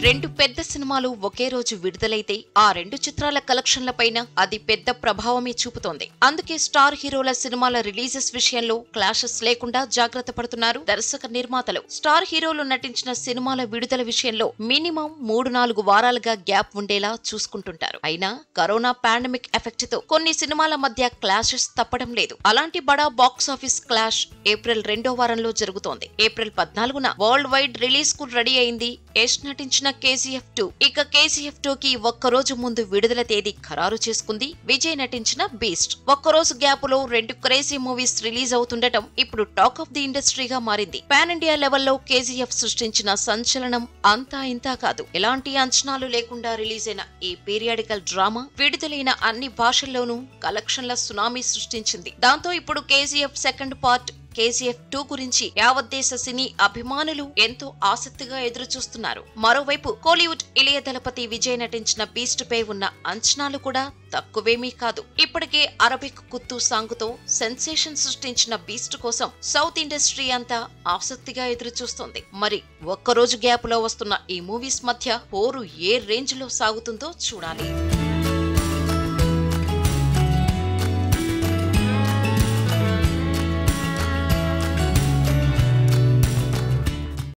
రెండు పెద్ద సినిమాలు ఒకే రోజు విడుదలైతే ఆ రెండు చిత్రాల కలెక్షన్ల పైన అది పెద్ద ప్రభావమే చూపుతోంది అందుకే స్టార్ హీరోల సినిమాల రిలీజెస్ విషయంలో క్లాషెస్ లేకుండా జాగ్రత్త పడుతున్నారు దర్శక నిర్మాతలు స్టార్ హీరోలు నటించిన సినిమాల విడుదల విషయంలో మినిమం మూడు నాలుగు వారాలుగా గ్యాప్ ఉండేలా చూసుకుంటుంటారు అయినా కరోనా పాండమిక్ ఎఫెక్ట్ తో కొన్ని సినిమాల మధ్య క్లాషెస్ తప్పడం లేదు అలాంటి బడా బాక్స్ ఆఫీస్ క్లాష్ ఏప్రిల్ రెండో వారంలో జరుగుతోంది ఏప్రిల్ పద్నాలుగున వరల్డ్ వైడ్ రిలీజ్ కు రెడీ అయింది యష్ నటించిన కేజీఎఫ్ టూ ఇక కేజీఎఫ్ టూ కి ఒక్కరోజు ముందు విడుదల తేదీ ఖరారు చేసుకుంది విజయ్ నటించిన బీస్ట్ ఒక్కరోజు గ్యాప్ లో రెండు క్రేజీ మూవీస్ రిలీజ్ అవుతుండటం ఇప్పుడు టాక్ ఆఫ్ ది ఇండస్ట్రీగా మారింది పాన్ ఇండియా లెవెల్లో కేజీఎఫ్ సృష్టించిన సంచలనం అంతా ఇంతా కాదు ఎలాంటి అంచనాలు లేకుండా రిలీజ్ అయిన ఈ పీరియాడికల్ డ్రామా విడుదలైన అన్ని భాషల్లోనూ కలెక్షన్ల సునామీ సృష్టించింది దాంతో ఇప్పుడు KGF second part KGF two గురించి యావత్ దేశ సినీ అభిమానులు ఎంతో ఆసక్తిగా ఎదురుచూస్తున్నారు మరోవైపు కోలీవుడ్ ఇళయ దళపతి విజయ్ నటించిన బీస్ట్ పై ఉన్న అంచనాలు కూడా తక్కువేమీ కాదు ఇప్పటికే అరబిక్ కుత్తు సాంగుతో సెన్సేషన్ సృష్టించిన బీస్ట్ కోసం సౌత్ ఇండస్ట్రీ అంతా ఆసక్తిగా ఎదురుచూస్తోంది మరి ఒక్కరోజు గ్యాప్ లో వస్తున్న ఈ మూవీస్ మధ్య పోరు ఏ రేంజ్ లో సాగుతుందో చూడాలి